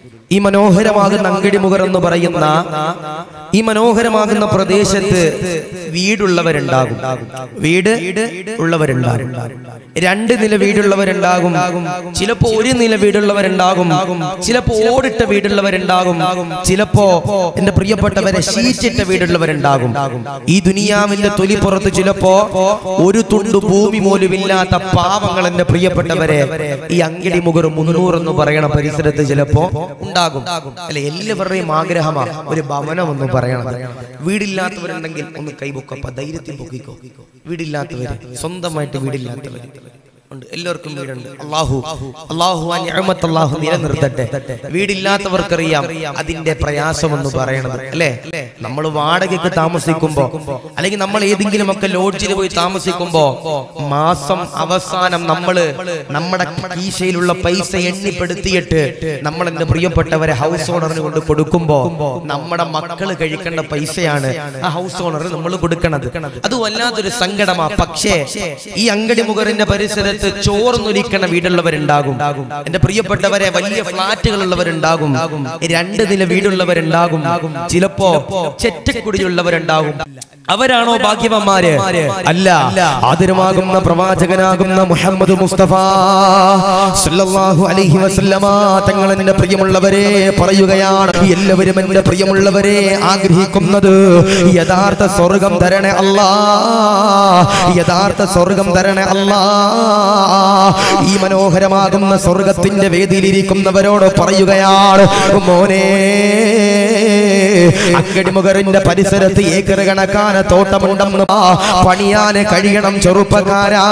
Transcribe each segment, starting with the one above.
ഈ മനോഹരമാകുന്ന അങ്കടിമുഖർ എന്ന് പറയുന്ന ഈ മനോഹരമാകുന്ന പ്രദേശത്ത് വീടുള്ളവരുണ്ടാകും വീട് ഉള്ളവരുണ്ടാകും രണ്ട് നില വീടുള്ളവരുണ്ടാകും ചിലപ്പോ ഒരു നില വീടുള്ളവരുണ്ടാകും ചിലപ്പോ ഓടിട്ട വീടുള്ളവരുണ്ടാകും ചിലപ്പോ എന്റെ പ്രിയപ്പെട്ടവരെ ഷീറ്റിട്ട വീടുള്ളവരുണ്ടാകും ഈ ദുനിയാവിന്റെ തൊലി പുറത്ത് ചിലപ്പോ ഒരു തുണ്ട് ഭൂമി പോലുമില്ലാത്ത പാവങ്ങൾ എന്റെ പ്രിയപ്പെട്ടവരെ ഈ അങ്കടി മുഖർ മുന്നൂറ് എന്ന് പറയണ പരിസരത്ത് ചിലപ്പോ ഉണ്ടാകും അല്ലെ എല്ലാവരുടെയും ആഗ്രഹമാണ് ഒരു ഭവനം എന്ന് പറയണത് വീടില്ലാത്തവരുണ്ടെങ്കിൽ ഒന്ന് കൈപൊക്കപ്പ ധൈര്യത്തിൽ പൊക്കിക്കോ വീടില്ലാത്തവര് സ്വന്തമായിട്ട് വീടില്ലാത്തവര് ഉണ്ട് എല്ലാവർക്കും വീടുണ്ട് അള്ളാഹു അള്ളാഹു ആ നിഅമത്ത് അള്ളാഹു നിലനിർത്തട്ടെ വീടില്ലാത്തവർക്കറിയാം അതിന്റെ പ്രയാസം എന്ന് പറയണത് അല്ലേ നമ്മൾ വാടകയ്ക്ക് താമസിക്കുമ്പോ അല്ലെങ്കിൽ നമ്മൾ ഏതെങ്കിലും ഒക്കെ ലോഡ്ജിൽ പോയി താമസിക്കുമ്പോ മാസം അവസാനം നമ്മള് നമ്മുടെ കീശയിലുള്ള പൈസ എണ്ണിപ്പെടുത്തിയിട്ട് നമ്മൾ എന്റെ പ്രിയപ്പെട്ടവരെ ഹൗസ് ഓണറിന് കൊണ്ട് കൊടുക്കുമ്പോ നമ്മുടെ മക്കള് കഴിക്കേണ്ട പൈസയാണ് ആ ഹൗസ് ഓണർ നമ്മൾ കൊടുക്കണത് അത് വല്ലാത്തൊരു സങ്കടമാ പക്ഷേ ഈ അങ്കടി മുഖറിന്റെ പരിസരത്ത് ചോർന്നൊലിക്കണ വീടുള്ളവരുണ്ടാകും എന്റെ പ്രിയപ്പെട്ടവരെ വലിയ ഫ്ലാറ്റുകളുള്ളവരുണ്ടാകും രണ്ട് നില വീടുള്ളവരുണ്ടാകും ചിലപ്പോ ചെറ്റക്കുടിയുള്ളവരുണ്ടാകും അവരാണോ ഭാഗ്യവന്മാര് അല്ല ആദരമാകുന്ന പ്രവാചകനാകുന്ന മുഹമ്മദ് മുസ്തഫ സല്ലല്ലാഹു അലൈഹി വസല്ലമ തങ്ങൾ എന്റെ പ്രിയമുള്ളവരെ പറയുകയാണ് എല്ലാവരും എന്റെ പ്രിയമുള്ളവരെ ആഗ്രഹിക്കുന്നത് യഥാർത്ഥ സ്വർഗം തരണേ അല്ലാ യഥാർത്ഥ സ്വർഗം തരണേ അല്ലാ ഈ മനോഹരമാകുന്ന സ്വർഗത്തിന്റെ വേദിയിലിരിക്കുന്നവരോട് പറയുകയാണ് മോനെ അങ്കടിമുഖറിന്റെ പരിസരത്ത് ഏക്കർ കണക്കാന തോട്ടമുണ്ടെന്ന് ആ പണിയാന് കഴിയണം ചെറുപ്പക്കാരാ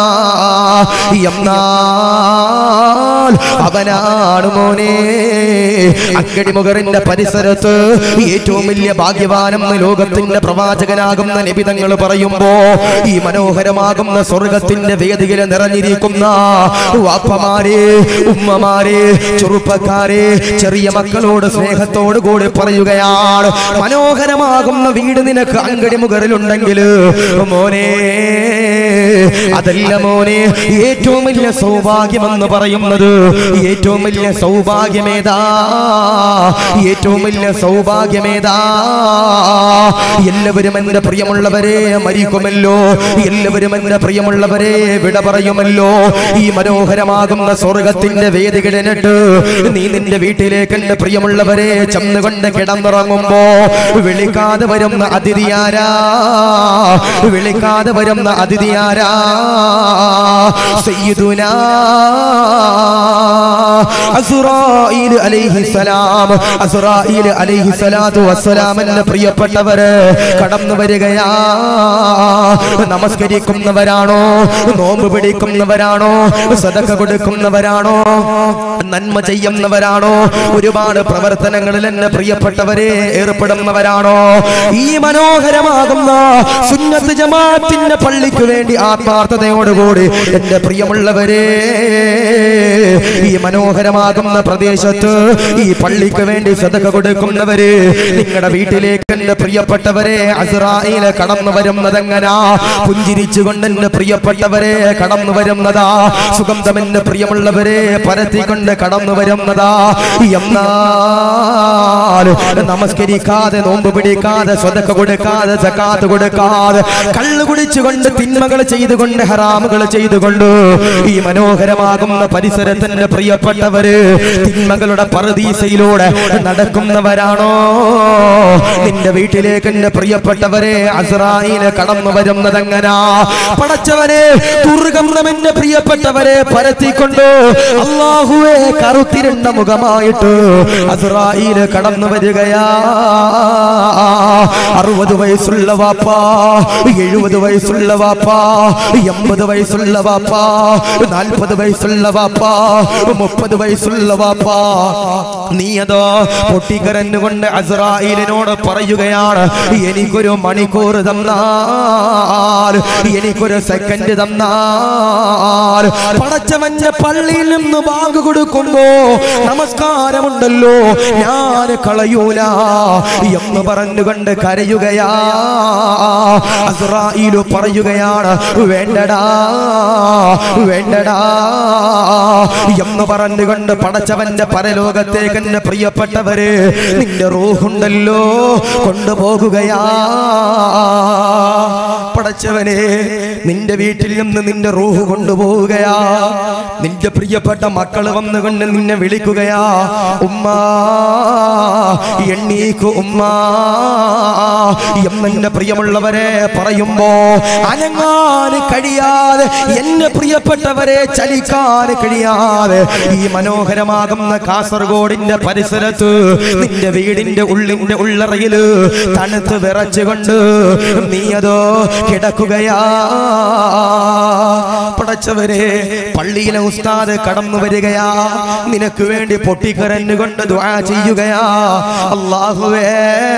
എന്നാൽ അവനാണ് മോനെ അങ്കടിമുഖറിന്റെ പരിസരത്ത് ഏറ്റവും വലിയ ഭാഗ്യവാനെന്ന് ലോകത്തിന്റെ പ്രവാചകനാകുന്ന നിബിതങ്ങൾ പറയുമ്പോ ഈ മനോഹരമാകുന്ന സ്വർഗത്തിന്റെ വേദിയിൽ നിറഞ്ഞിരിക്കുന്ന വാപ്പമാരെ ഉമ്മമാരെ ചെറുപ്പക്കാരെ ചെറിയ മക്കളോട് സ്നേഹത്തോട് കൂടി പറയുകയാണ് മനോഹരമാകുന്ന വീട് നിനക്ക് അങ്കടി മുകളിലുണ്ടെങ്കിൽ മോനെ അതല്ല മോനെ ഏറ്റവും വലിയ സൗഭാഗ്യമെന്ന് പറയുന്നത് ഏറ്റവും വലിയ സൗഭാഗ്യമേതാ ഏറ്റവും വലിയ സൗഭാഗ്യമേതാ എല്ലാവരും എന്റെ പ്രിയമുള്ളവരെ മരിക്കുമല്ലോ എല്ലാവരും എന്റെ പ്രിയമുള്ളവരെ വിട പറയുമല്ലോ ഈ മനോഹരമാകുന്ന സ്വർഗത്തിന്റെ വേദികളിനിട്ട് നീ നിന്റെ വീട്ടിലേക്ക് എന്റെ പ്രിയമുള്ളവരെ ചെന്നുകൊണ്ട് കിടന്നുറങ്ങുമ്പോ വിളിക്കാതെ വരുന്ന അതിഥിയാരാ വിളിക്കാതെ വരുന്ന അതിഥിയാരാ സയ്യിദുനാ അസുറായിൽ അലൈഹിസലാം അസുറായിൽ അലൈഹിസലാത്തു വസ്സലാം എന്ന പ്രിയപ്പെട്ടവര് കടന്നു വരികയാ നമസ്കരിക്കുന്നവരാണോ നോമ്പ് പിടിക്കുന്നവരാണോ സദക്ക കൊടുക്കുന്നവരാണോ നന്മ ചെയ്യുന്നവരാണോ ഒരുപാട് പ്രവർത്തനങ്ങളിൽ എന്നെ പ്രിയപ്പെട്ടവരെ ഏർപ്പെടുന്നവരാണോ ഈ മനോഹരമാകുന്ന സുന്നത്ത് ജമാഅത്തിന്റെ പള്ളിക്ക് വേണ്ടി ആത്മാർത്ഥതയോടുകൂടി എന്റെ പ്രിയമുള്ളവരെ ഈ മനോഹരമാകുന്ന പ്രദേശത്ത് ഈ പള്ളിക്ക് വേണ്ടി സദക കൊടുക്കുന്നവര് നിങ്ങളുടെ വീട്ടിലേക്ക് എന്റെ പ്രിയപ്പെട്ടവരെ അസ്രായിലെ കടന്നു വരുന്നതെങ്ങനാ പുഞ്ചിരിച്ചുകൊണ്ട് എന്റെ പ്രിയപ്പെട്ടവരെ കടന്നു വരുന്നതാ സുഗന്ധം എന്റെ പ്രിയമുള്ളവരെ പരത്തിക്കൊണ്ട് കടന്നു വരുന്നതാ എന്നാൽ നമസ്കരിക്കാതെ നോമ്പ് പിടിക്കാതെ സ്വതക്ക കൊടുക്കാതെ സക്കാത്ത് കൊടുക്കാതെ കള്ളു കുടിച്ചുകൊണ്ട് തിന്മകൾ ചെയ്തുകൊണ്ട് ഹറാമുകൾ ചെയ്തുകൊണ്ട് ഈ മനോഹരമാകുന്ന പരിസരത്തിന്റെ പ്രിയപ്പെട്ടവര് തിന്മകളുടെ പറുദീസയിലൂടെ നടക്കുന്നവരാണോ നിന്റെ വീട്ടിലേക്ക് എന്റെ പ്രിയപ്പെട്ടവരെ അസ്രായില് കടന്നു വരുന്നതെങ്ങനാ പടച്ചവനെ ദുർഗന്ധം എന്റെ പ്രിയപ്പെട്ടവരെ പരത്തിക്കൊണ്ട് അള്ളാഹുവെ കറുത്തിരുണ്ട മുഖമായിട്ട് അസ്രായില് കടന്നു വരികയാ അറുപത് വയസ്സുള്ള വാപ്പാ എഴുപത് വയസ്സുള്ള വാപ്പാ എൺപത് വയസ്സുള്ള വാപ്പാ നാൽപ്പത് വയസ്സുള്ള വാപ്പാ മുപ്പത് വയസ്സുള്ള വാപ്പാ നീ അതോ പൊട്ടിക്കരഞ്ഞുകൊണ്ട് അസ്രായിലിനോട് പറയുകയാണ് എനിക്കൊരു മണിക്കൂർ തന്നാൽ എനിക്കൊരു സെക്കൻഡ് തന്നാൽ പടച്ചവന്റെ പള്ളിയിൽ നിന്ന് ബാങ്ക് കൊടുക്കുമ്പോ നമസ്കാരമുണ്ടല്ലോ ഞാൻ കളയൂല എന്ന് പറഞ്ഞുകൊണ്ട് കരയുകയാ അസ്രായിലു പറയുകയാണ് വേണ്ടടാ വേണ്ടടാ എന്ന് പറഞ്ഞുകൊണ്ട് പടച്ചവന്റെ പരലോകത്തേക്ക് എന്നെ പ്രിയപ്പെട്ടവര് നിന്റെ റൂഹുണ്ടല്ലോ കൊണ്ടുപോകുകയാ പടച്ചവനെ നിന്റെ വീട്ടിൽ നിന്ന് നിന്റെ റൂഹ് കൊണ്ടുപോവുകയാ നിന്റെ പ്രിയപ്പെട്ട മക്കള് വന്നുകൊണ്ട് നിന്നെ വിളിക്കുകയാ ഉമ്മ എണ്ണീക്കു ഉമ്മ എന്നെ പ്രിയമുള്ളവരെ പറയുമ്പോ അനങ്ങാൻ കഴിയാതെ എന്നെ പ്രിയപ്പെട്ടവരെ ചലിക്കാൻ കഴിയാതെ ഈ മനോഹരമാകുന്ന കാസർഗോഡിന്റെ പരിസരത്ത് നിന്റെ വീടിന്റെ ഉള്ളിന്റെ ഉള്ളറയില് തണുത്ത് വിറച്ചുകൊണ്ട് നീ അതോ കിടക്കുകയാ പടച്ചവരെ പള്ളിയിലെ ഉസ്താദ് കടന്നു വരികയാ നിനക്ക് വേണ്ടി പൊട്ടിക്കരഞ്ഞുകൊണ്ട് ദുആ ചെയ്യുകയാ അള്ളാഹുവേ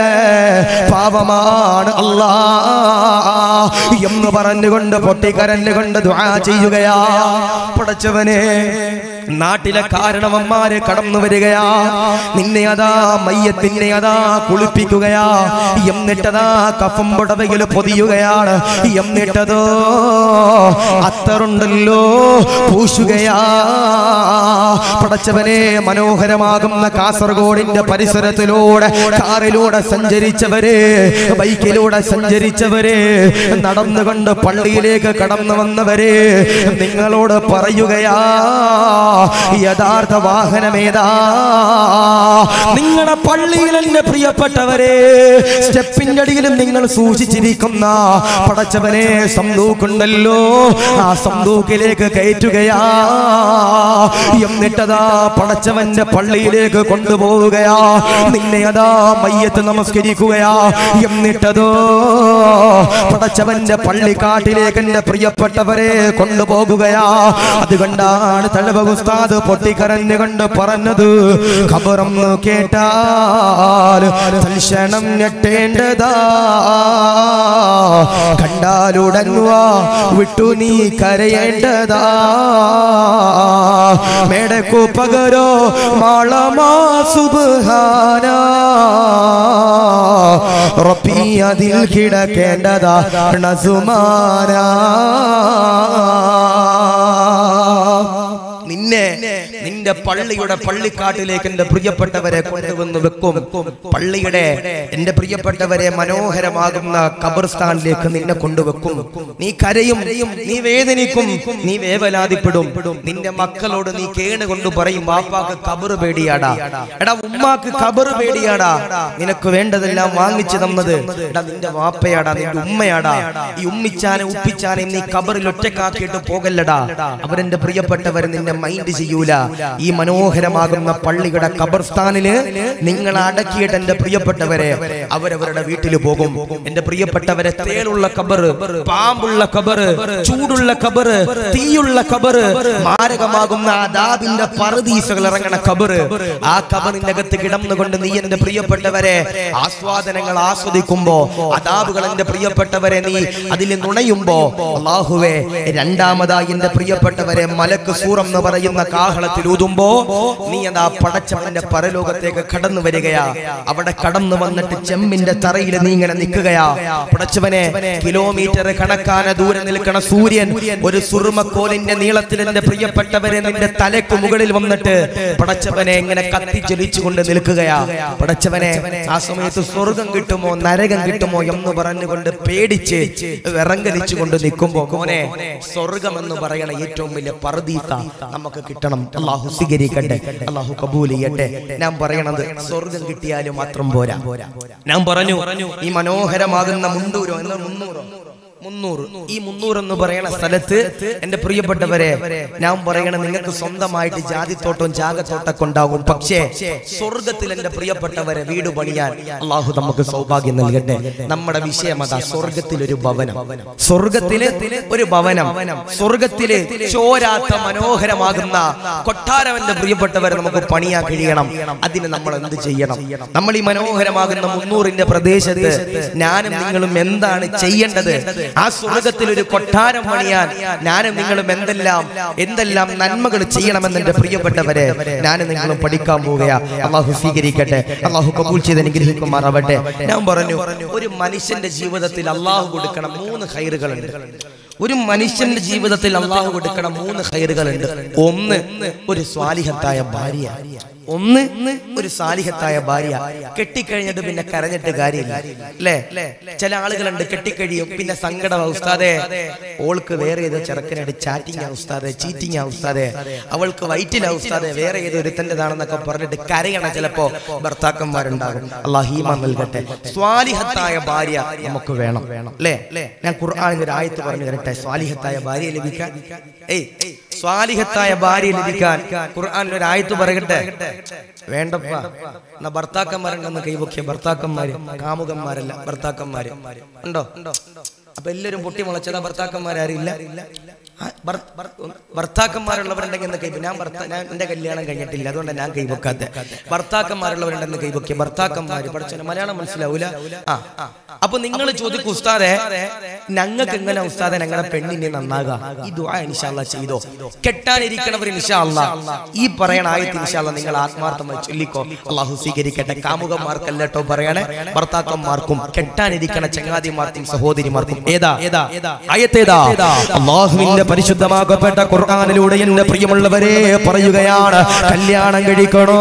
പാപമാണ് അല്ലാ എന്ന് പറഞ്ഞുകൊണ്ട് പൊട്ടിക്കരഞ്ഞുകൊണ്ട് ദുആ ചെയ്യുകയാ പടച്ചവനെ നാട്ടിലെ കാരണവന്മാര് കടന്നു വരികയാ നിന്നെ അതാ മയ്യത്തിനെ അതാ കുളിപ്പിക്കുകയാ എന്നിട്ടതാ കഫം പുടവയിൽ പൊതിയുകയാണ് എന്നിട്ടതോ അത്തറുണ്ടല്ലോ പൂശുകയാ പടച്ചവനെ മനോഹരമാകുന്ന കാസർഗോഡിന്റെ പരിസരത്തിലൂടെ കാറിലൂടെ സഞ്ചരിച്ചവര് ബൈക്കിലൂടെ സഞ്ചരിച്ചവര് നടന്നുകൊണ്ട് പള്ളിയിലേക്ക് കടന്നു വന്നവര് നിങ്ങളോട് പറയുകയാ യഥാർത്ഥ വാഹനമേതാ നിങ്ങളുടെ പള്ളിയിൽ എന്റെ പ്രിയപ്പെട്ടവരെ സ്റ്റെപ്പിന്റെ അടിയിലും നിങ്ങൾ സൂക്ഷിച്ചിരിക്കുന്ന പടച്ചവനെ സന്തൂക്കുണ്ടല്ലോ ആ സന്തൂക്കിലേക്ക് കയറ്റുകയാ എന്നിട്ടതാ പടച്ചവന്റെ പള്ളിയിലേക്ക് കൊണ്ടുപോവുകയാ നിന്നെ അതാ മയ്യത്ത് നമസ്കരിക്കുകയാ എന്നിട്ടതോ പടച്ചവന്റെ പള്ളിക്കാട്ടിലേക്ക് എന്റെ പ്രിയപ്പെട്ടവരെ കൊണ്ടുപോകുകയാ അതുകൊണ്ടാണ് തഴവ ഉസ്താദ് പൊട്ടിക്കരഞ്ഞുകൊണ്ട് പറഞ്ഞത് ഖബറൊന്ന് കേട്ടാൽ തൽക്ഷണം ഞെട്ടേണ്ടതാ കണ്ടാലുടങ്ങുക വിട്ടു നീ കരയേണ്ടതാ മേടക്കു പകരോ മാളമാ സുബ്ഹാന റബ്ബി അതിൽ കിടക്കേണ്ടതാ നസുമാന നിന്നെ നിന്റെ പള്ളിയുടെ പള്ളിക്കാട്ടിലേക്ക് എന്റെ പ്രിയപ്പെട്ടവരെ കൊണ്ടുവന്ന് വെക്കും പള്ളിയുടെ എന്റെ പ്രിയപ്പെട്ടവരെ മനോഹരമാകുന്ന ഖബർസ്ഥാനിലേക്ക് നിന്നെ കൊണ്ടുവെക്കും നീ കരയും നീ വേദനിക്കും നീ വേവലാതിപ്പെടും നിന്റെ മക്കളോട് നീ കേണ് കൊണ്ട് പറയും വാപ്പാക്ക് കബർ പേടിയാടാ എടാ ഉമ്മാക്ക് കബർ പേടിയാടാ നിനക്ക് വേണ്ടതെല്ലാം വാങ്ങിച്ചു തന്നത് എടാ നിന്റെ വാപ്പയാടാ നിന്റെ ഉമ്മയാടാ ഈ ഉമ്മിച്ചാനെ ഉപ്പിച്ചാനെ നീ കബറിൽ ഒറ്റക്കാക്കിയിട്ട് പോകല്ലടാ അവരെന്റെ പ്രിയപ്പെട്ടവർ നിന്നെ മൈൻഡ് ചെയ്യൂല ഈ മനോഹരമാകുന്ന പള്ളിയുടെ ഖബർസ്ഥാനില് നിങ്ങൾ അടക്കിയിട്ട് എന്റെ പ്രിയപ്പെട്ടവരെ അവരവരുടെ വീട്ടിൽ പോകും എന്റെ പ്രിയപ്പെട്ടവരെ തേളുള്ള കബറ് പാമ്പുള്ള കബറ് ചൂടുള്ള കബറ് തീയുള്ള കബറ് മാരകമാകുന്ന അദാബിന്റെ പറദീസകൾ ഇറങ്ങണ കബറ് ആ കബറിന്റെ അകത്ത് കിടന്നുകൊണ്ട് നീ എന്റെ പ്രിയപ്പെട്ടവരെ ആസ്വാദനങ്ങൾ ആസ്വദിക്കുമ്പോ അദാബുകൾ എന്റെ പ്രിയപ്പെട്ടവരെ നീ അതിൽ നുണയുമ്പോ അള്ളാഹുവേ രണ്ടാമതായി എന്റെ പ്രിയപ്പെട്ടവരെ മലക്ക് സൂറം എന്ന് പറയുന്ന കാഹളത്തിൽ ഊതുമ്പോ നീ അതാ പടച്ചവന്റെ പരലോകത്തേക്ക് കടന്നു വരികയാ അവിടെ കടന്നു വന്നിട്ട് ചെമ്മിന്റെ തറയിൽ നീ ഇങ്ങനെ നിൽക്കുകയാ പടച്ചവനെ കിലോമീറ്റർ കണക്കാന ദൂരെ നിൽക്കണ സൂര്യൻ ഒരു സുറുമക്കോലിന്റെ നീളത്തിൽ എന്റെ പ്രിയപ്പെട്ടവരെ നിന്റെ തലക്ക് മുകളിൽ വന്നിട്ട് പടച്ചവനെ ഇങ്ങനെ കത്തിച്ചൊലിച്ചുകൊണ്ട് നിൽക്കുകയാ പടച്ചവനെ ആ സമയത്ത് സ്വർഗം കിട്ടുമോ നരകം കിട്ടുമോ എന്ന് പറഞ്ഞുകൊണ്ട് പേടിച്ച് വിറങ്കലിച്ചുകൊണ്ട് നിൽക്കുമ്പോ മോനെ സ്വർഗം എന്ന് പറയണ ഏറ്റവും വലിയ പർദീസ നമുക്ക് കിട്ടണം അള്ളാഹു സ്വീകരിക്കട്ടെ അള്ളാഹു കബൂൽ ചെയ്യട്ടെ ഞാൻ പറയണത് സ്വർഗം കിട്ടിയാലും മാത്രം പോരാ ഞാൻ പറഞ്ഞു ഈ മനോഹരമാകുന്ന മുണ്ടൂരോ എന്ന് മുന്നൂറോ മുന്നൂറ് ഈ മുന്നൂറ് എന്ന് പറയുന്ന സ്ഥലത്ത് എന്റെ പ്രിയപ്പെട്ടവരെ ഞാൻ പറയണ നിങ്ങൾക്ക് സ്വന്തമായിട്ട് ജാതിത്തോട്ടവും ജാഗത്തോട്ടൊക്കെ ഉണ്ടാകും പക്ഷേ സ്വർഗത്തിൽ എന്റെ പ്രിയപ്പെട്ടവരെ വീട് പണിയാൻ അള്ളാഹു നമുക്ക് സൗഭാഗ്യം നൽകട്ടെ നമ്മുടെ വിഷയം അതാ സ്വർഗത്തിൽ ഒരു ഭവനം സ്വർഗത്തില് ഒരു ഭവനം സ്വർഗത്തില് ചോരാത്ത മനോഹരമാകുന്ന കൊട്ടാരം എന്റെ പ്രിയപ്പെട്ടവരെ നമുക്ക് പണിയാൻ കഴിയണം അതിന് നമ്മൾ എന്ത് ചെയ്യണം നമ്മൾ ഈ മനോഹരമാകുന്ന മുന്നൂറിന്റെ പ്രദേശത്ത് ഞാനും നിങ്ങളും എന്താണ് ചെയ്യേണ്ടത് ആ സ്വർഗത്തിൽ ഒരു കൊട്ടാരം പണിയാൻ ഞാനും നിങ്ങളും എന്തെല്ലാം എന്തെല്ലാം നന്മകൾ ചെയ്യണമെന്ന് എന്റെ പ്രിയപ്പെട്ടവരെ ഞാനും നിങ്ങളും പഠിക്കാൻ പോവുകയാ അള്ളാഹു സ്വീകരിക്കട്ടെ അള്ളാഹു കബൂൽ ചെയ്ത് അനുഗ്രഹിക്കുമാറാവട്ടെ ഞാൻ പറഞ്ഞു ഒരു മനുഷ്യന്റെ ജീവിതത്തിൽ അള്ളാഹു കൊടുക്കണം മൂന്ന് ഹൈറുകളുണ്ട് ഒരു മനുഷ്യന്റെ ജീവിതത്തിൽ അള്ളാഹു കൊടുക്കണം മൂന്ന് ഹൈറുകളുണ്ട് ഒന്ന് ഒരു സ്വാലിഹത്തായ ഭാര്യ ഒന്ന് ഒരു സാലിഹത്തായ ഭാര്യ കെട്ടിക്കഴിഞ്ഞിട്ട് പിന്നെ കരഞ്ഞിട്ട് കാര്യമില്ല അല്ലേ ചില ആളുകളുണ്ട് കെട്ടിക്കഴിയും പിന്നെ സങ്കടം ഉസ്താദെ ഓൾക്ക് വേറെ ഏതോ ചെറുക്കനായിട്ട് ചാറ്റിംഗ് ഉസ്താദെ ചീറ്റിംഗ് ഉസ്താദെ അവൾക്ക് വയറ്റില ഉസ്താദെ വേറെ ഏതോ ഒരുത്തൻ്റെതാണെന്നൊക്കെ പറഞ്ഞിട്ട് കരയണം ചിലപ്പോ ഭർത്താക്കന്മാരുണ്ടാകും അള്ളാഹീമ നൽകട്ടെ സ്വാലിഹത്തായ ഭാര്യ നമുക്ക് വേണം അല്ലേ ഞാൻ ഖുർആാനിൽ ഒരു ആയത്ത് പറഞ്ഞു തരട്ടെ സ്വാലിഹത്തായ ഭാര്യ ലഭിക്കാൻ ഏയ് സ്വാലിഹത്തായ ഭാര്യ ലഭിക്കാൻ ഖുർആാനിൽ ഒരു ആയത്ത് പറയട്ടെ വേണ്ടപ്പ എന്നാ ഭർത്താക്കന്മാരുണ്ടെന്ന് കൈപൊക്കിയ ഭർത്താക്കന്മാര് കാമുകന്മാരല്ല ഭർത്താക്കന്മാര് ഉണ്ടോ അപ്പൊ എല്ലാവരും പൊട്ടി മുളച്ചതാ ഭർത്താക്കന്മാരാരില്ല ആ, ഭർ- ഭർ- ഭർത്താക്കന്മാരുള്ളവരുണ്ടെങ്കിൽ എന്ന് കൈ ഞാൻ ഭർത്താ ഞാൻ എന്റെ കല്യാണം കഴിഞ്ഞിട്ടില്ല അതുകൊണ്ട് ഞാൻ കൈവക്കാത്ത ഭർത്താക്കന്മാരുള്ളവരുണ്ടെന്ന് കൈവക്കിയ ഭർത്താക്കന്മാര് പഠിച്ച മലയാളം മനസ്സിലാവൂല ആ ആ. അപ്പൊ നിങ്ങൾ ചോദിക്കും ഉസ്താദെ ഞങ്ങൾക്ക് എങ്ങനെ ഉസ്താദെ ഞങ്ങളുടെ പെണ്ണിനെ നന്നാകാം ഈ ദുആ ഇൻഷാല്ല ചെയ്തോ കെട്ടാനിരിക്കണവർ ഇൻഷാല്ല ഈ പറയണ ആയത്ത് ഇൻഷാല്ല നിങ്ങൾ ആത്മാർത്ഥമായി ചൊല്ലിക്കോ അള്ളാഹു സ്വീകരിക്കട്ടെ കാമുകന്മാർക്കല്ല കേട്ടോ പറയണേ ഭർത്താക്കന്മാർക്കും കെട്ടാനിരിക്കണ ചങ്ങാതിമാർക്കും സഹോദരിമാർക്കും ഏതാ ഏതാ ആയത്തേതാ അള്ളാഹുവിന്റെ പരിശുദ്ധമാക്കപ്പെട്ട ഖുർആാനിലൂടെ എന്റെ പ്രിയമുള്ളവരെ പറയുകയാണ് കല്യാണം കഴിക്കണോ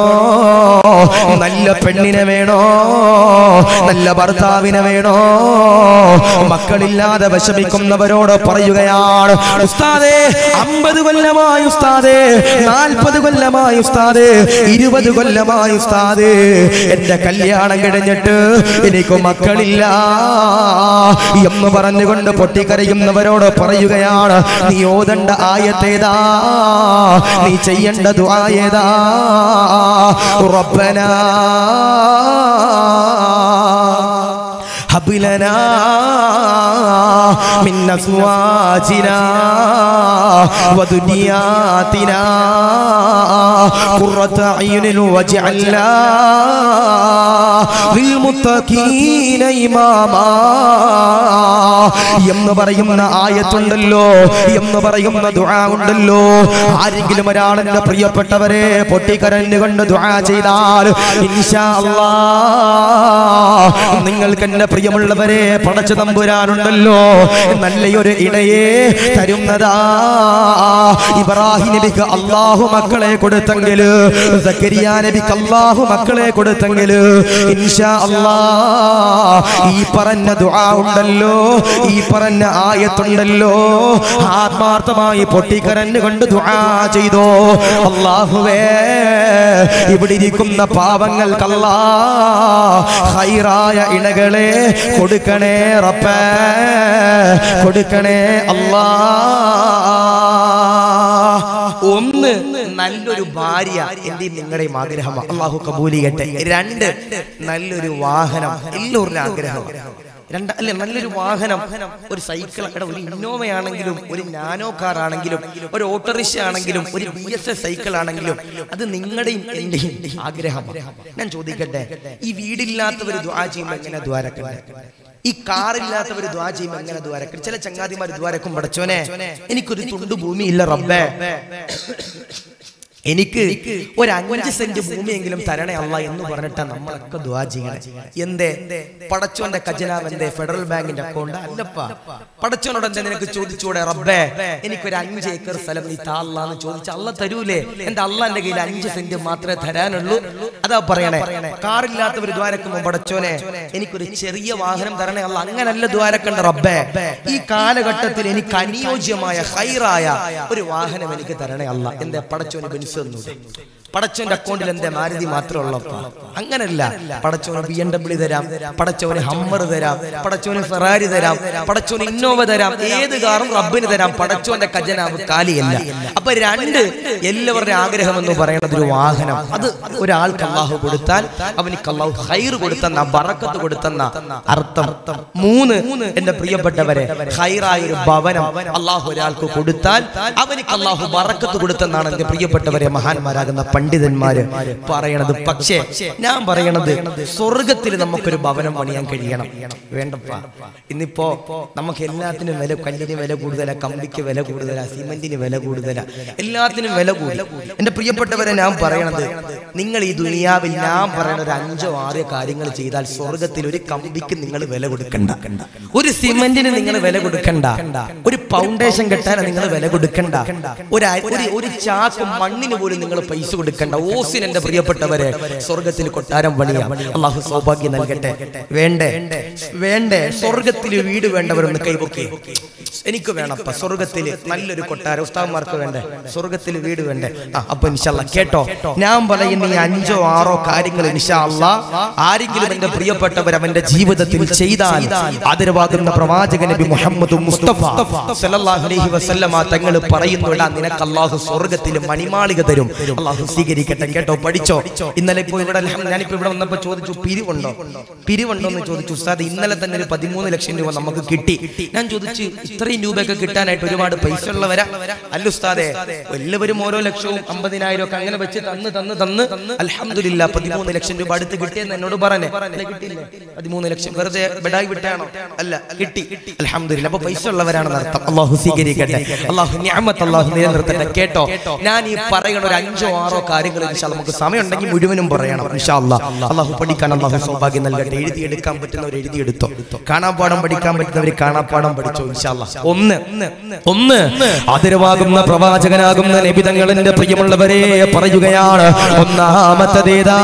നല്ല പെണ്ണിനെ വേണോ നല്ല ഭർത്താവിനെ വേണോ മക്കളില്ലാതെ വിഷമിക്കുന്നവരോട് പറയുകയാണ് ഉസ്താദേ അമ്പത് കൊല്ലമായി ഉസ്താദേ നാൽപ്പത് കൊല്ലമായി ഉസ്താദേ ഇരുപത് കൊല്ലമായി ഉസ്താദേ എന്റെ കല്യാണം കഴിഞ്ഞിട്ട് എനിക്ക് മക്കളില്ല എന്ന് പറഞ്ഞുകൊണ്ട് പൊട്ടിക്കരയുന്നവരോട് പറയുകയാണ് നീ ഓതണ്ട ആയത്തേതാ നീ ചെയ്യേണ്ട ദുആയേതാ റബ്ബനാ هب لنا من أزواجنا وذرياتنا قرة أعين واجعلنا للمتقين إماما എന്ന് പറയുന്ന ആയത്തുണ്ടല്ലോ എന്ന് പറയുന്ന ദുആ ഉണ്ടല്ലോ ആരെങ്കിലും ഒരാളെന്റെ പ്രിയപ്പെട്ടവരെ പൊട്ടിക്കരഞ്ഞുകൊണ്ട് ദുആ ചെയ്താൽ ഇൻഷാ അല്ലാ നിങ്ങൾക്ക് എന്റെ പ്രിയമുള്ളവരെ പടച്ചു തമ്പുരാനുണ്ടല്ലോ നല്ലൊരു ഇണയെ തരുന്നതാ ഇബ്രാഹിം നബിക്ക് അള്ളാഹു മക്കളെ കൊടുത്തെങ്കില് സക്കരിയ നബിക്ക് അള്ളാഹു മക്കളെ കൊടുത്തെങ്കില് ഇൻഷാ അല്ലാ ഈ പറഞ്ഞ ദുആ ഉണ്ടല്ലോ ഈ പറഞ്ഞ ആയത്തുണ്ടല്ലോ ആത്മാർത്ഥമായി പൊട്ടിക്കരഞ്ഞുകൊണ്ട് ദുആ ചെയ്തോ അള്ളാഹുവേ ഇവിടെ ഇരിക്കുന്ന പാവങ്ങൾക്കല്ലാ ഹൈറായ ഇണകളെ കൊടുക്കണേ റബ്ബേ കൊടുക്കണേ അല്ലാ ഒന്ന് നല്ലൊരു ഭാര്യ എന്റെയും നിങ്ങളുടെയും ആഗ്രഹമാണ് അള്ളാഹു കബൂലിയട്ടെ രണ്ട് നല്ലൊരു വാഹനം എല്ലാവരുടെ ആഗ്രഹമാണ് രണ്ട് അല്ലെ നല്ലൊരു വാഹനം ഒരു സൈക്കിൾ എടാ ഒരു ഇന്നോവ ആണെങ്കിലും ഒരു നാനോ കാർ ആണെങ്കിലും ഒരു ഓട്ടോറിക്ഷ ആണെങ്കിലും ഒരു ബി എസ് എസ് സൈക്കിൾ ആണെങ്കിലും അത് നിങ്ങളുടെയും എന്റെയും ആഗ്രഹമാണ് ഞാൻ ചോദിക്കട്ടെ ഈ വീടില്ലാത്തവർ ദ്വാ ചെയ്യുമ്പോൾ എങ്ങനെ ദ്വാരക്കണ്ടേ ഈ കാറില്ലാത്തവർ ദ്വാ ചെയ്യുമ്പോൾ എങ്ങനെ ദ്വാരക്കും ചില ചങ്ങാതിമാർ ദ്വാരക്കും പടച്ചോനെ എനിക്കൊരു തുണ്ടു ഭൂമി ഇല്ല റബ്ബേ എനിക്ക് ഒരു അഞ്ച് സെന്റ് ഭൂമിയെങ്കിലും തരണേ അല്ല എന്ന് പറഞ്ഞിട്ടാ നമ്മളൊക്കെ ദ്വാ ചെയ്യണേ എന്തേ പടച്ചോന്റെ ഖജനാവ് എന്തേ ഫെഡറൽ ബാങ്കിന്റെ അക്കൗണ്ട് അല്ലപ്പ പടച്ചോനോട് എന്താ നിനക്ക് ചോദിച്ചൂടെ റബ്ബേ എനിക്കൊരു അഞ്ച് ഏക്കർ സ്ഥലം നീ താല്ലാന്ന് ചോദിച്ച അല്ല തരൂലേ എന്റെ അള്ളാന്റെ കയ്യിൽ അഞ്ച് സെന്റ് മാത്രമേ തരാനുള്ളൂ അതാ പറയണേ കാറില്ലാത്തവർ ദ്വാരക്കുമ്പോ പടച്ചോനെ എനിക്കൊരു ചെറിയ വാഹനം തരണേ അല്ല അങ്ങനല്ല ദ്വാരക്കണ്ട റബ്ബേ ഈ കാലഘട്ടത്തിൽ എനിക്ക് അനുയോജ്യമായ ഹൈറായ ഒരു വാഹനം എനിക്ക് തരണേ അല്ല എന്റെ പടച്ചോന് ബെൻസ് തന്നൂടെ പടച്ചോന്റെ അക്കൗണ്ടിൽ എന്റെ മാരുതി മാത്രമേ ഉള്ളപ്പോ അങ്ങനല്ല പടച്ചോന് ബി എം ഡബ്ല്യു തരാം പടച്ചോന് ഹമ്മർ തരാം പടച്ചോന് ഫെറാരി തരാം പടച്ചോന് ഇന്നോവ തരാം ഏത് കാറും റബ്ബിന് തരാം പടച്ചോന്റെ ഖജനാവ് കാലിയല്ല അപ്പൊ രണ്ട് എല്ലാവരുടെ ആഗ്രഹം എന്ന് പറയുന്നത് ഒരു വാഹനം അത് ഒരാൾക്ക് അള്ളാഹു കൊടുത്താൽ അവനിക്ക് അള്ളാഹു ഹൈർ കൊടുത്തെന്ന ബറക്കത്ത് കൊടുത്തെന്ന അർത്ഥം മൂന്ന് എന്റെ പ്രിയപ്പെട്ടവരെ ഹൈറായ ഒരു ഭവനം അള്ളാഹു ഒരാൾക്ക് കൊടുത്താൽ അവനിക്ക് അള്ളാഹു ബറക്കത്ത് കൊടുത്തെന്നാണ് എന്റെ പ്രിയപ്പെട്ടവരെ മഹാന്മാരാകുന്ന പണ്ഡിതന്മാർ പണ്ഡിതന്മാര് പറയണത് പക്ഷേ ഞാൻ പറയണത് സ്വർഗത്തിൽ നമുക്കൊരു ഭവനം പണിയാൻ കഴിയണം വേണ്ടപ്പ ഇന്നിപ്പോ നമുക്ക് എല്ലാത്തിനും വില കല്ലിന് വില കൂടുതലാ കമ്പിക്ക് വില കൂടുതലാ സിമെന്റിന് വില കൂടുതലാ എല്ലാത്തിനും വില കൂടി എന്റെ പ്രിയപ്പെട്ടവരെ ഞാൻ പറയണത് നിങ്ങൾ ഈ ദുനിയാവിൽ ഞാൻ പറയണ ഒരു അഞ്ചോ ആറോ കാര്യങ്ങൾ ചെയ്താൽ സ്വർഗത്തിൽ ഒരു കമ്പിക്ക് നിങ്ങൾ വില കൊടുക്കണ്ട ഒരു സിമെന്റിന് നിങ്ങൾ വില കൊടുക്കണ്ട ഒരു ഫൗണ്ടേഷൻ കെട്ടാൻ നിങ്ങൾ വില കൊടുക്കണ്ട ഒരു അ- ഒരു- ഒരു ചാക്ക് മണ്ണിന് പോലും നിങ്ങൾ പൈസ കൊടുക്കണ്ട ഓസിന് എന്റെ പ്രിയപ്പെട്ടവരെ സ്വർഗത്തിൽ കൊട്ടാരം പണിയാം അള്ളാഹു സൗഭാഗ്യം നൽകട്ടെ വേണ്ടേ വേണ്ടേ സ്വർഗത്തിൽ വീട് വേണ്ടവരൊന്ന് കൈപൊക്കെ എനിക്ക് വേണപ്പ സ്വർഗത്തിൽ നല്ലൊരു കൊട്ടാരം ഉസ്താവന്മാർക്ക് വേണ്ടേ സ്വർഗത്തിൽ വീട് വേണ്ടേ ആ അപ്പൊ ഇൻഷല്ല കേട്ടോ ഞാൻ പറയുന്ന ഈ അഞ്ചോ ആറോ കാര്യങ്ങൾ ഇൻഷല്ല ആരെങ്കിലും എന്റെ പ്രിയപ്പെട്ടവർ അവന്റെ ജീവിതത്തിൽ ചെയ്താൽ ആദരവാകുന്ന പ്രവാചക നബി മുഹമ്മദ് മുസ്തഫ സല്ലല്ലാഹു അലൈഹി വസല്ലമ തങ്ങൾ പറയുന്നുടാ നിനക്ക് അള്ളാഹു സ്വർഗത്തിൽ മണിമാളിക തരും അള്ളാഹു സ്വീകരിക്കട്ടെ കേട്ടോ പഠിച്ചോ ഇന്നലെ ഇപ്പോ ഇവിടെ അൽഹം- ഞാനിപ്പോ ഇവിടെ വന്നപ്പോ ചോദിച്ചു പിരിവുണ്ടോ പിരിവുണ്ടോ എന്ന് ചോദിച്ചു ഉസ്താദ് ഇന്നലെ തന്നെ ഒരു പതിമൂന്ന് ലക്ഷം രൂപ നമുക്ക് കിട്ടി ഞാൻ ചോദിച്ചു ഇത്രയും രൂപയൊക്കെ കിട്ടാനായിട്ട് ഒരുപാട് പൈസ ഉള്ളവരാ അല്ല ഉസ്താദെ എല്ലാവരും ഓരോ ലക്ഷവും അമ്പതിനായിരം ഒക്കെ അങ്ങനെ വെച്ച് തന്ന് തന്ന് തന്ന് അൽഹംദുലില്ല പതിമൂന്ന് ലക്ഷം രൂപ അടുത്ത് കിട്ടിയെന്ന് എന്നോട് പറഞ്ഞേ അല്ല, കിട്ടിയില്ലേ പതിമൂന്ന് ലക്ഷം വെറുതെ ബെഡായി വിട്ടാണോ അല്ല കിട്ടി അൽഹംദുലില്ല അപ്പൊ പൈസ ഉള്ളവരാണെന്ന് അർത്ഥം അള്ളാഹു സ്വീകരിക്കട്ടെ അള്ളാഹു ഞാമത്ത് അള്ളാഹു നിലനിർത്തട്ടെ കേട്ടോ ഞാൻ ഈ പറയണ ഒരു അഞ്ചോ ആറോ കാര്യങ്ങൾ ഇൻഷാ നമുക്ക് സമയം ഉണ്ടെങ്കിൽ മുഴുവനും പറയണം ഇൻഷാ അല്ലാ അള്ളാഹു പഠിക്കാൻ അള്ളാഹു സൗഭാഗ്യം നൽകട്ടെ എഴുതിയെടുക്കാൻ പറ്റുന്നവർ എഴുതിയെടുത്തോ കാണാപ്പാടം പഠിക്കാൻ പറ്റുന്നവർ കാണാപ്പാടം പഠിച്ചോ ഇൻഷാ അല്ലാ ഒന്ന് ഒന്ന് ആദരവാകുന്ന പ്രവാചകനാകുന്ന നബിതങ്ങളുടെ പ്രിയമുള്ളവരെ പറയുകയാണ് ഒന്നാമത്തതേതാ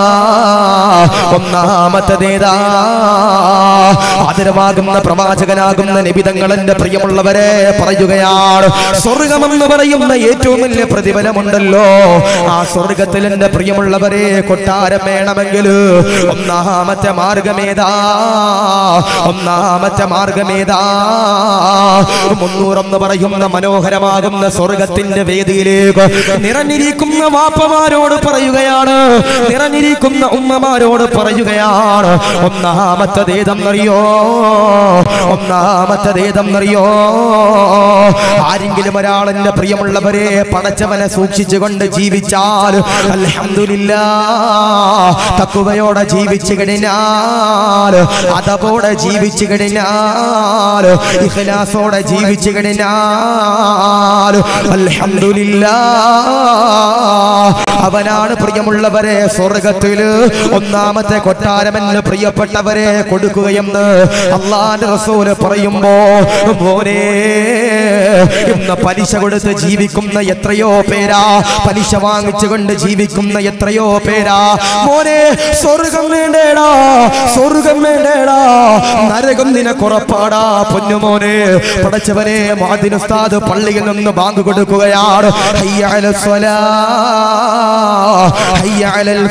ഒന്നാമത്തതേതാ ആദരവാകുന്ന പ്രവാചകനാകുന്ന നബിതങ്ങളുടെ പ്രിയമുള്ളവരെ പറയുകയാണ് സ്വർഗമെന്ന് പറയുന്ന ഏറ്റവും വലിയ പ്രതിഫലമുണ്ടല്ലോ ആ സ്വർഗത്തിൽ എന്റെ പ്രിയമുള്ളവരെ കൊട്ടാരം വേണമെങ്കിൽ ഒന്നാമത്തെ മാർഗമേതാ ഒന്നാമത്തെ മാർഗമേതാ മുന്നൂറെന്ന് പറയുന്ന മനോഹരമാകുന്ന സ്വർഗത്തിന്റെ വേദിയിലേക്ക് നിറഞ്ഞിരിക്കുന്ന വാപ്പമാരോട് പറയുകയാണ് നിറഞ്ഞിരിക്കുന്ന ഉമ്മമാരോട് പറയുകയാണ് ഒന്നാമത്തതേതെന്നറിയോ ഒന്നാമത്തതേതെന്നറിയോ ആരെങ്കിലും ഒരാളെന്റെ പ്രിയമുള്ളവരെ പടച്ചവനെ സൂക്ഷിച്ചുകൊണ്ട് ജീവിച്ചാൽ അൽഹംദുലില്ല തക്കുവയോടെ ജീവിച്ചു കഴിഞ്ഞാൽ അതപോടെ ജീവിച്ചു കഴിഞ്ഞാൽ ഇഖ്ലാസോടെ ജീവിച്ചു കഴിഞ്ഞാൽ അൽഹംദുലില്ല അവനാണ് പ്രിയമുള്ളവരെ സ്വർഗത്തില് ഒന്നാമത്തെ കൊട്ടാരമെന്ന് പ്രിയപ്പെട്ടവരെ കൊടുക്കുകയെന്ന് അള്ളാന്റെ റസൂല് പറയുമ്പോ മോനെ ഇന്ന് പലിശ കൊടുത്ത് ജീവിക്കുന്ന എത്രയോ പേരാ പലിശ വാങ്ങിച്ചുകൊണ്ട് ജീവിക്കുന്ന എത്രയോ പേരാ മോനെ സ്വർഗം വേണ്ടേടാ സ്വർഗം വേണ്ടേടാ നരകം നിനക്കുറപ്പാടാ പൊന്നുമോനെ പടച്ചവനെ മാതിനുസ്താദ് പള്ളിയിൽ നിന്ന് ബാങ്ക് കൊടുക്കുകയാണ് ഹയ്യ അലൽ സ്വലാ, ഹയ്യ അലൽ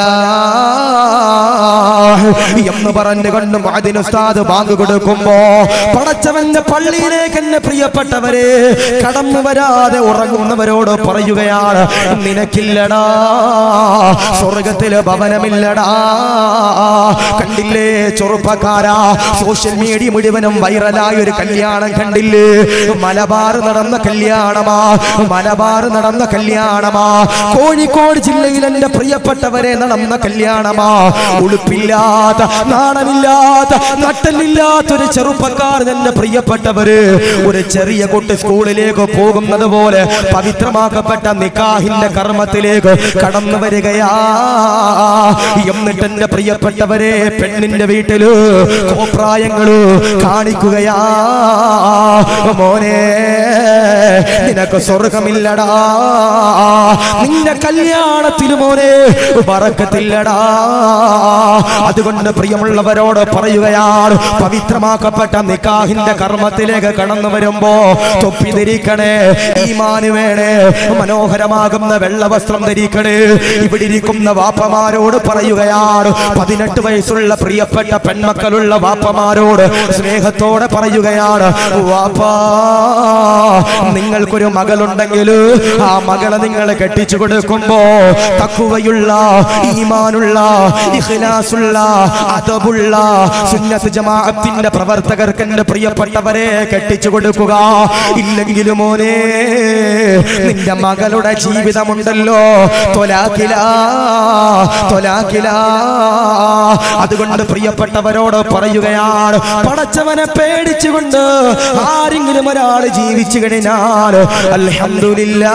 ഫലാഹ് എന്ന് പറഞ്ഞുകൊണ്ട് മാതിനുസ്താദ് ബാങ്ക് കൊടുക്കുമ്പോ പടച്ചവന്റെ പള്ളിയിലേക്ക് എന്നെ പ്രിയപ്പെട്ടവരെ കടന്നു വരാതെ ഉറങ്ങുന്നവരോട് പറയുകയാണ് നിനക്കില്ലടാ സ്വർഗത്തില് ഭവനമില്ലടാ കണ്ടില്ലേ ചെറുപ്പക്കാരാ സോഷ്യൽ മീഡിയ മുഴുവനും വൈറലായ ഒരു കല്യാണം കണ്ടില്ലേ മലബാർ നടന്ന കല്യാണമാ മലബാർ നടന്ന കല്യാണമാ കോഴിക്കോട് ജില്ലയിൽ എന്റെ പ്രിയപ്പെട്ടവരെ നടന്ന കല്യാണമാ ഉടുപ്പില്ലാത്ത നാണമില്ലാത്ത നട്ടലില്ലാത്തൊരു ചെറുപ്പക്കാരൻ എന്റെ പ്രിയപ്പെട്ടവര് ഒരു ചെറിയ കുട്ടി സ്കൂളിലേക്ക് പോകുന്നത് പോലെ പവിത്രമാക്കപ്പെട്ട നിക്കാഹിന്റെ കർമ്മത്തിലേക്ക് കടന്നു വരികയാ എന്നിട്ട് എന്റെ പ്രിയപ്പെട്ടവരെ പെണ്ണിന്റെ വീട്ടില് കോപ്രായങ്ങള് കാണിക്കുകയാ മോനെ നിനക്ക് സ്വർഗമില്ലടാ നിന്റെ കല്യാണത്തിന് മോനെ പറക്കത്തില്ലടാ അതുകൊണ്ട് പ്രിയമുള്ളവരോട് പറയുകയാണ് പവിത്രമാക്കപ്പെട്ട നിക്കാഹിന്റെ കർമ്മത്തിലേക്ക് കടന്നു വരുമ്പോ തൊപ്പി ധരിക്കണേ ഈമാന് വേണേ മനോഹരമാകുന്ന വെള്ള വസ്ത്രം ധരിക്കണേ ഇവിടെ ഇരിക്കുന്ന വാപ്പമാരോട് പറയുകയാണ് പതിനെട്ട് വയസ്സുള്ള പ്രിയപ്പെട്ട പെൺമക്കളുള്ള വാപ്പമാരോട് സ്നേഹത്തോടെ പറയുകയാണ് വാപ്പാ നിങ്ങൾക്കൊരു മകളുണ്ടെങ്കിൽ ആ മകളെ നിങ്ങൾ കെട്ടിച്ചു കൊടുക്കുമ്പോ തക്കുവയുള്ള ഈമാനുള്ള ഇഖ്ലാസുള്ള മനസ്സുള്ള അതബുള്ള സുന്നത്ത് ജമാഅത്തിന്റെ പ്രവർത്തകർക്ക് എന്റെ പ്രിയപ്പെട്ടവരെ കെട്ടിച്ചു കൊടുക്കുക ഇല്ലെങ്കിൽ മോനെ നിന്റെ മകളുടെ ജീവിതമുണ്ടല്ലോ തൊലാക്കില തൊലാക്കില അതുകൊണ്ട് പ്രിയപ്പെട്ടവരോട് പറയുകയാണ് പടച്ചവനെ പേടിച്ചുകൊണ്ട് ആരെങ്കിലും ഒരാൾ ജീവിച്ചു കഴിഞ്ഞാൽ അൽഹംദുലില്ലാ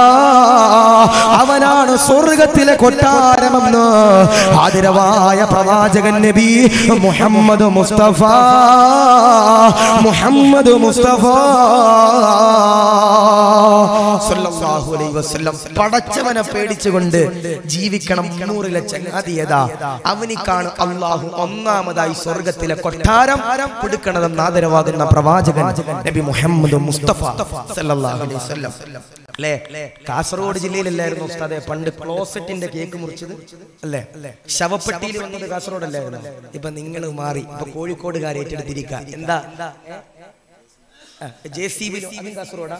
അവനാണ് സ്വർഗത്തിലെ കൊട്ടാരമെന്ന് ആദരവായ പ്രവാചകൻ നബി മുഹമ്മദ് മുസ്തഫ മുഹമ്മദ് മുസ്തഫ സല്ലല്ലാഹു അലൈഹി വസല്ലം പടച്ചവനെ പേടിച്ചുകൊണ്ട് ജീവിക്കണം നൂറിലെ ചങ്ങാതിയതാ അവനിക്കാണ് അള്ളാഹു ഒന്നാമതായി സ്വർഗത്തിലെ കൊട്ടാരം കൊടുക്കണതെന്ന് ആദരവാകുന്ന പ്രവാചകൻ നബി മുഹമ്മദ് മുസ്തഫ സല്ലല്ലാഹു അലൈഹി വസല്ലം അല്ലേ കാസർഗോഡ് ജില്ലയിലല്ലായിരുന്നു ഉസ്താദെ പണ്ട് ക്ലോസറ്റിന്റെ കേക്ക് മുറിച്ചത് അല്ലേ ശവപ്പെട്ടിയിൽ വന്നത് കാസർഗോഡ് അല്ലായിരുന്നു ഇപ്പൊ നിങ്ങൾ മാറി ഇപ്പൊ കോഴിക്കോടുകാർ ഏറ്റെടുത്തിരിക്കുക എന്താ ജെ സി ബി കാസർഗോഡാ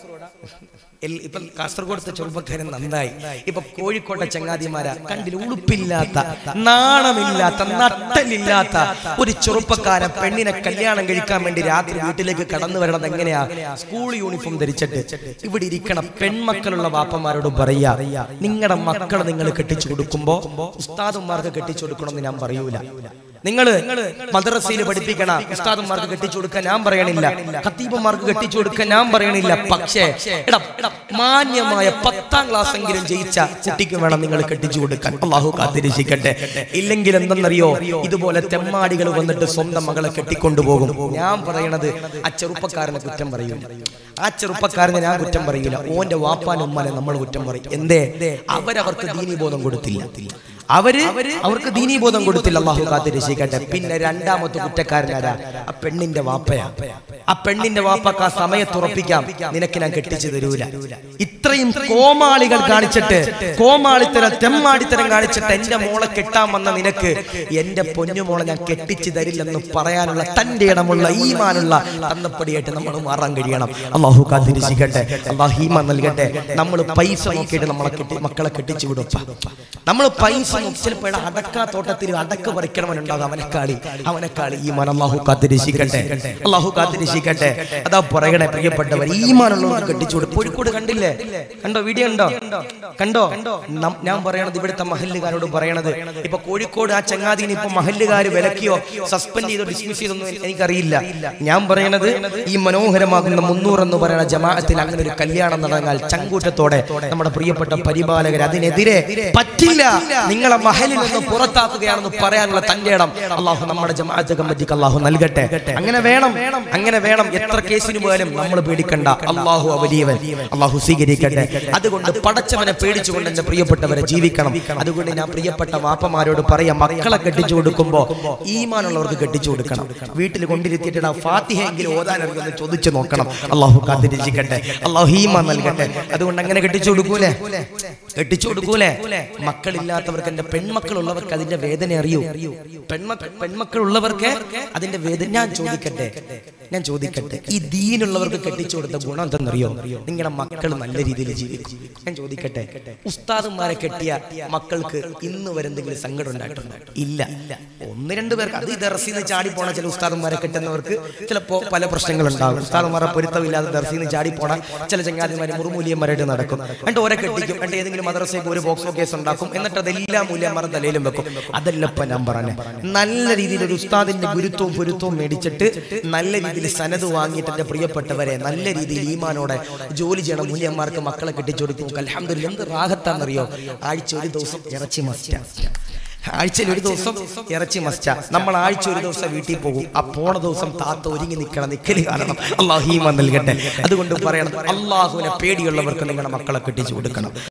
എൽ- ഇപ്പം കാസർഗോഡത്തെ ചെറുപ്പക്കാരൻ നന്നായി ഇപ്പൊ കോഴിക്കോട്ടെ ചങ്ങാതിമാരാ കണ്ടില്ല ഉളുപ്പില്ലാത്ത നാണമില്ലാത്ത നട്ടലില്ലാത്ത ഒരു ചെറുപ്പക്കാരൻ പെണ്ണിനെ കല്യാണം കഴിക്കാൻ വേണ്ടി രാത്രി വീട്ടിലേക്ക് കടന്നു വരണത് എങ്ങനെയാ സ്കൂൾ യൂണിഫോം ധരിച്ചിട്ട് ഇവിടെ ഇരിക്കണ പെൺമക്കളുള്ള വാപ്പന്മാരോട് പറയാ നിങ്ങളുടെ മക്കളെ നിങ്ങൾ കെട്ടിച്ചു കൊടുക്കുമ്പോ ഉസ്താദന്മാർക്ക് കെട്ടിച്ചു കൊടുക്കണമെന്ന് ഞാൻ പറയൂല നിങ്ങള് മദ്രസയിൽ പഠിപ്പിക്കണ ഉസ്താദന്മാർക്ക് കെട്ടിച്ചു കൊടുക്കാൻ ഞാൻ പറയണില്ല ഖത്തീബന്മാർക്ക് കെട്ടിച്ചു കൊടുക്കാൻ ഞാൻ പറയണില്ല പക്ഷേ എടാ എടാ, മാന്യമായ പത്താം ക്ലാസ് എങ്കിലും ജയിച്ച കുട്ടിക്ക് വേണം നിങ്ങൾ കെട്ടിച്ചു കൊടുക്കാൻ അള്ളാഹു കാത്തിരിച്ചിക്കട്ടെ ഇല്ലെങ്കിൽ എന്തെന്നറിയോ ഇതുപോലെ തെമ്മാടികൾ വന്നിട്ട് സ്വന്തം മകളെ കെട്ടിക്കൊണ്ടുപോകും ഞാൻ പറയണത് ആ ചെറുപ്പക്കാരനെ കുറ്റം പറയൂല ആ ചെറുപ്പക്കാരനെ ഞാൻ കുറ്റം പറയൂല ഓന്റെ വാപ്പാനും ഉമ്മാനെ നമ്മൾ കുറ്റം പറയും എന്തേ അവരവർക്ക് ദീനീബോധം കൊടുത്തില്ല അവര് അവർക്ക് ദീനീബോധം കൊടുത്തില്ല അള്ളാഹു കാത്ത് രക്ഷിക്കട്ടെ പിന്നെ രണ്ടാമത്തെ കുറ്റക്കാരനാരാ ആ പെണ്ണിന്റെ വാപ്പയാ ആ പെണ്ണിന്റെ വാപ്പക്ക് ആ സമയത്ത് ഉറപ്പിക്കാം നിനക്ക് ഞാൻ കെട്ടിച്ചു തരൂല ഇത്രയും കോമാളികൾ കാണിച്ചിട്ട് കോമാളിത്തരം തെമ്മാടിത്തരം കാണിച്ചിട്ട് എന്റെ മോളെ കെട്ടാൻ വന്ന നിനക്ക് എന്റെ പൊന്നുമോളെ ഞാൻ കെട്ടിച്ചു തരില്ലെന്ന് പറയാനുള്ള തന്റെ ഇടമുള്ള ഈമാനുള്ള തന്നപ്പടിയായിട്ട് നമ്മൾ മാറാൻ കഴിയണം അള്ളാഹു കാത്തിരിച്ചിക്കട്ടെ അള്ളാഹു ഈമാൻ നൽകട്ടെ നമ്മൾ പൈസ നോക്കിയിട്ട് നമ്മളെ കെട്ടി മക്കളെ കെട്ടിച്ചു വിടും നമ്മൾ പൈസ നോക്കി ചിലപ്പോൾ എടാ അടക്കാ തോട്ടത്തിൽ അടക്ക പറിക്കണവനുണ്ടാകും അവനെക്കാളി അവനെക്കാളി ഈ മൻ അള്ളാഹു കാത്തിരിച്ചിക്കട്ടെ അള്ളാഹു കാത്തിരിച്ചിക്കട്ടെ അതാ പറയണേ പ്രിയപ്പെട്ടവർ ഈ മാനുള്ളവർക്ക് കെട്ടിച്ചു കൊടുക്കും കോഴിക്കോട് കണ്ടില്ലേ കണ്ടോ വീഡിയോ ഉണ്ടോ കണ്ടോ നം- ഞാൻ പറയണത് ഇവിടുത്തെ മഹല്ലുകാരോട് പറയണത് ഇപ്പൊ കോഴിക്കോട് ആ ചങ്ങാതിനെ ഇപ്പൊ മഹല്ലുകാർ വിലക്കിയോ സസ്പെൻഡ് ചെയ്തോ ഡിസ്മിസ് ചെയ്തൊന്നും എനിക്കറിയില്ല ഞാൻ പറയണത് ഈ മനോഹരമാകുന്ന മുന്നൂറ് എന്ന് പറയുന്ന ജമാഅത്തിൽ അങ്ങനെ ഒരു കല്യാണം നടന്നാൽ ചങ്കൂറ്റത്തോടെ നമ്മുടെ പ്രിയപ്പെട്ട പരിപാലകർ അതിനെതിരെ പറ്റില്ല നിങ്ങളെ മഹലിൽ നിന്ന് പുറത്താക്കുകയാണെന്ന് പറയാനുള്ള തന്റെ ഇടം അള്ളാഹു നമ്മുടെ ജമാഅത്ത് കമ്മിറ്റിക്ക് അള്ളാഹു നൽകട്ടെ അങ്ങനെ വേണം അങ്ങനെ വേണം എത്ര കേസിന് പോയാലും നമ്മൾ പേടിക്കണ്ട അള്ളാഹു അവലിയവൻ അള്ളാഹു സ്വീകരിക്കട്ടെ അതുകൊണ്ട് പടച്ചവനെ പേടിച്ചുകൊണ്ട് എന്റെ പ്രിയപ്പെട്ടവരെ ജീവിക്കണം അതുകൊണ്ട് ഞാൻ പ്രിയപ്പെട്ട വാപ്പമാരോട് പറയാം മക്കളെ കെട്ടിച്ചു കൊടുക്കുമ്പോ ഈമാനുള്ളവർക്ക് കെട്ടിച്ചു കൊടുക്കണം വീട്ടിൽ കൊണ്ടിരുത്തിയിട്ട് ആ ഫാത്തിഹ എങ്കിലും ഓതാൻ അറിയുമെന്ന് ചോദിച്ചു നോക്കണം അള്ളാഹു കാത്തിരിച്ചിക്കട്ടെ അള്ളാഹു ഈമാൻ നൽകട്ടെ അതുകൊണ്ട് അങ്ങനെ കെട്ടിച്ചു കൊടുക്കൂലേ കെട്ടിച്ചു കൊടുക്കൂലേ മക്കളില്ലാത്തവർക്ക് എന്റെ പെൺമക്കളുള്ളവർക്ക് അതിന്റെ വേദന അറിയൂ പെൺമക്കൾ പെൺമക്കളുള്ളവർക്ക് അതിന്റെ വേദന ഞാൻ ചോദിക്കട്ടെ ഞാൻ ചോദിക്കട്ടെ ഈ ദീനുള്ളവർക്ക് കെട്ടിച്ചു കൊടുത്ത ഗുണം എന്തെന്നറിയോ നിങ്ങളുടെ മക്കൾ നല്ല രീതിയിൽ ജീവിക്കും ഞാൻ ചോദിക്കട്ടെ ഉസ്താദന്മാരെ കെട്ടിയ മക്കൾക്ക് ഇന്ന് വരെ എന്തെങ്കിലും സങ്കടം ഉണ്ടായിട്ടുണ്ടോ ഇല്ല ഒന്ന് രണ്ട് പേർക്ക് അത് ഈ ദർസിന്ന് ചാടി പോണ ചില ഉസ്താദന്മാരെ കെട്ടുന്നവർക്ക് ചിലപ്പോ പല പ്രശ്നങ്ങളുണ്ടാകും ഉസ്താദന്മാരെ പൊരുത്തമില്ലാതെ ദർസിന്ന് ചാടി പോണ ചില ചങ്ങാതിമാരെ മുറുമൂലിയന്മാരായിട്ട് നടക്കും എന്നിട്ട് ഓരെ കെട്ടിക്കും എന്നിട്ട് ഏതെങ്കിലും മദ്രസയ്ക്ക് ഒരു ബോക്സോ കേസ് ഉണ്ടാക്കും എന്നിട്ട് അതെല്ലാം മൂല്യന്മാരുടെ തലയിലും വെക്കും അതല്ല ഇപ്പൊ ഞാൻ പറഞ്ഞ നല്ല രീതിയിൽ ഒരു ഉസ്താദിന്റെ ഗുരുത്വവും പൊരുത്തവും മേടിച്ചിട്ട് നല്ല രീതിയിൽ സനത് വാങ്ങിയിട്ട് എന്റെ പ്രിയപ്പെട്ടവരെ നല്ല രീതിയിൽ ഈമാനോടെ ജോലി ചെയ്യണം മൂല്യന്മാർക്ക് മക്കളെ കെട്ടിച്ചു കൊടുക്കും അലഹമ്മദില്ല എന്ത് റാഹത്താണെന്നറിയോ ആഴ്ച ഒരു ദിവസം ഇറച്ചി മസ്റ്റ ആഴ്ചയിൽ ഒരു ദിവസം ഇറച്ചി മസ്റ്റ നമ്മൾ ആഴ്ച ഒരു ദിവസം വീട്ടിൽ പോകും ആ പോണ ദിവസം താത്ത ഒരുങ്ങി നിൽക്കണം നിക്കല് കാരണം അള്ളാഹു ഈമാൻ നൽകട്ടെ അതുകൊണ്ട് പറയണം അള്ളാഹുവിനെ പേടിയുള്ളവർക്ക് നിങ്ങളുടെ മക്കളെ കെട്ടിച്ചു കൊടുക്കണം